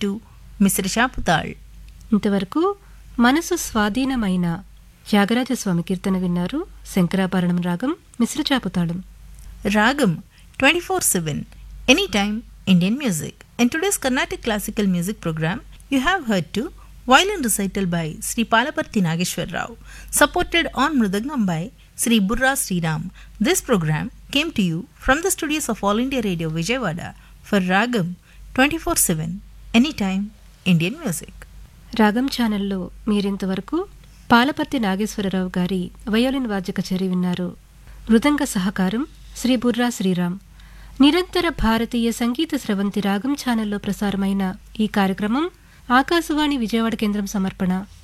To మిశ్రశాపుతాళ్ ఇంతవరకు మనసు స్వాధీనమైన త్యాగరాజస్వామి కీర్తన విన్నారు శంకరాభరణం రాగం మిశ్రచాపుతాళం Ragam 24 7, anytime Indian music. In today's Carnatic classical music program, you have heard to violin recital by Sri Palaparthi Nageshwar Rao, supported on Mridangam by Sri Burra Sriram. This program came to you from the studios of All India Radio Vijayawada for Ragam 24 7, anytime Indian music. రాగం ఛానల్లో మీరింతవరకు పాలపర్తి నాగేశ్వరరావు గారి violin వాద్య కచేరీ విన్నారు మృదంగ సహకారం శ్రీ బుర్రా శ్రీరామ్ నిరంతర భారతీయ సంగీత స్రవంతి రాగం ఛానల్లో ప్రసారమైన ఈ కార్యక్రమం ఆకాశవాణి విజయవాడ కేంద్రం సమర్పణ